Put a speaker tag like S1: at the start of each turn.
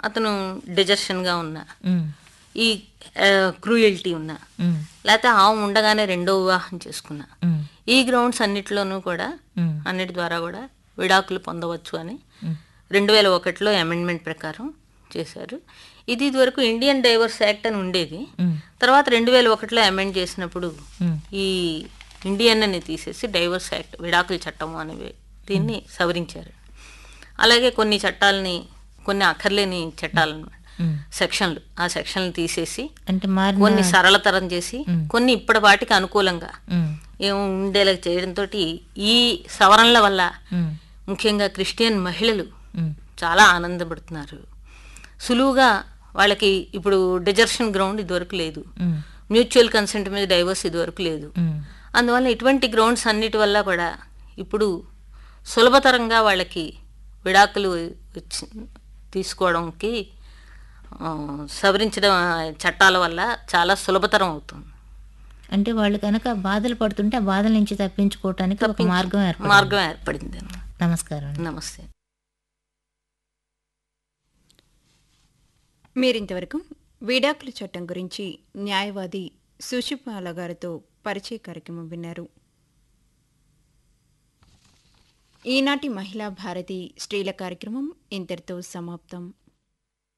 S1: అతను డిజర్షన్గా ఉన్నా
S2: ఉమ్,
S1: ఈ క్రూయల్టీ ఉన్నా
S2: ఉమ్,
S1: లేకపోతే ఆమె ఉండగానే రెండో వివాహం చేసుకున్నా
S2: ఉమ్,
S1: ఈ గ్రౌండ్స్ అన్నిటిలోనూ కూడా
S2: ఉమ్,
S1: అన్నిటి ద్వారా కూడా విడాకులు పొందవచ్చు అని
S2: ఉమ్,
S1: రెండు వేల ఒకటిలో అమెండ్మెంట్ ప్రకారం చేశారు ఇది ఇదివరకు ఇండియన్ డైవర్స్ యాక్ట్ అని ఉండేది
S2: ఉమ్,
S1: తర్వాత రెండు వేల ఒకటిలో అమెండ్ చేసినప్పుడు
S2: ఉమ్,
S1: ఈ ఇండియన్ అని తీసేసి డైవర్స్ యాక్ట్ విడాకుల చట్టము అనేవి దీన్ని సవరించారు అలాగే కొన్ని చట్టాలని కొన్ని అక్కర్లేని చట్టాలను
S2: ఉమ్.
S1: సెక్షన్లు ఆ సెక్షన్లు తీసేసి
S2: అంటే మారిన
S1: కొన్ని సరళతరం చేసి కొన్ని ఇప్పటి వాటికి అనుకూలంగా
S2: ఉమ్,
S1: ఏం ఉండేలా చేయడంతో ఈ సవరణల వల్ల
S2: ఉమ్,
S1: ముఖ్యంగా క్రిస్టియన్ మహిళలు
S2: ఉమ్,
S1: చాలా ఆనందపడుతున్నారు సులువుగా వాళ్ళకి ఇప్పుడు డిజర్షన్ గ్రౌండ్ ఇదివరకు లేదు
S2: ఉమ్,
S1: మ్యూచువల్ కన్సెంట్ మీద డైవర్స్ ఇదివరకు లేదు
S2: ఉమ్,
S1: అందువల్ల ఇటువంటి గ్రౌండ్స్ అన్నిటి వల్ల కూడా ఇప్పుడు సులభతరంగా వాళ్ళకి విడాకులు ఇచ్చి- తీసుకోవడంకి ఆ, సవరించడం ఆ, చట్టాల వల్ల చాలా సులభతరం అవుతుంది
S2: అంటే వాళ్ళు కనుక బాధలు పడుతుంటే ఆ బాధల నుంచి తప్పించుకోవటానికి ఒక మార్గం ఏర్పడింది
S1: మార్గం ఏర్పడింది
S2: నమస్కారం అండి.
S1: నమస్తే
S3: మీరింతవరకు విడాకుల చట్టం గురించి న్యాయవాది సుశిపాల గారితో పరిచయ కార్యక్రమం విన్నారు ఈనాటి మహిళా భారతి స్త్రీల కార్యక్రమం ఇంతటితో సమాప్తం